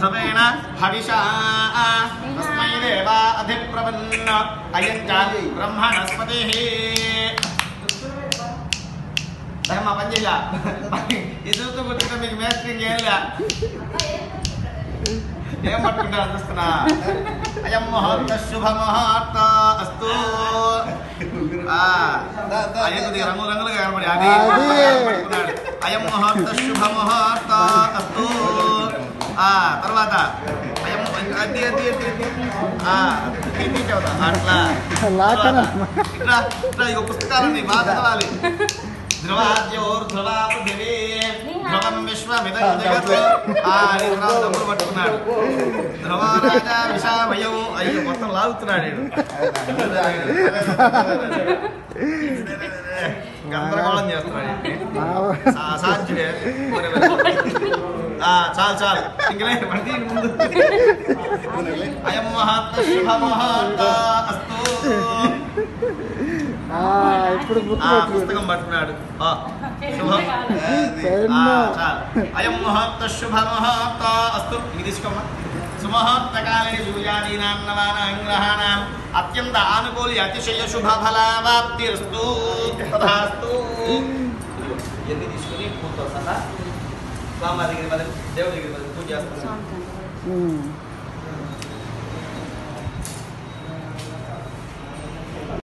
ధ్రువేణ హవిషా తస్మై దేవా అధిప్రవన్న అయం చ బ్రహ్మణస్పతి మా పని చేయ ఇది చూస్తూ కూర్చుంటే మీకు మేస్త్రింగ్ ఏం లే ఏం పట్టుకుంటారు చూస్తున్నా అయం ముహూర్త శుభ ముహూర్త అస్తు ఆ, అయ్య కొద్దిగా రంగు రంగులుగా కనబడి అది అది. పట్టుకున్నాడు. అయం ముహూర్త శుభ ముహూర్త అస్తు ఆ తర్వాత అయం అది అది అది అది. ఆ, ఇది చెబుతా. అట్లా లాకన. ఇట్లా ఇట్లా ఇక పుస్తకాలన్నీ బాగా చదవాలి ధ్రువాద్యోర్ధ్రువా పృథివీ ధ్రువం విశ్వమిదం జగత్ ఆ అని తర్వాత డబ్బులు పట్టుకున్నాడు ధ్రువ రాజా విషామయం అయ్యో మొత్తం లాగుతున్నాడు ఈడు. గందరగోళం చేస్తున్నాడు ఈయన్ని. సా- అసాధ్యుడే మరి మరి. ఆ, చాలు చాలు ఇంకనే పడితే ఈయన ముందు అయం మహాత్మ శుభ మహాత్మ అస్తు ఆ, ఇప్పుడు బుక్ ఆ పెట్టు పుస్తకం పట్టుకున్నాడు ఆ, శుభం ఆ, పెన్ను. చాలు అయం ముహూర్త శుభ ముహూర్త అస్తు ఇది తీసుకోమ్మా సుముహూర్తకాలే యూయాదీనాం నవానాం గ్రహాణాం అత్యంత ఆనుకూలి అతిశయ శుభ ఫలావాప్తిరస్తు తథాస్తు ఎన్ని తీసుకుని పూర్తో సహా స్వామి దగ్గర బదులు దేవుడి దగ్గర బదులు పూజ చేస్తాను ఉమ్.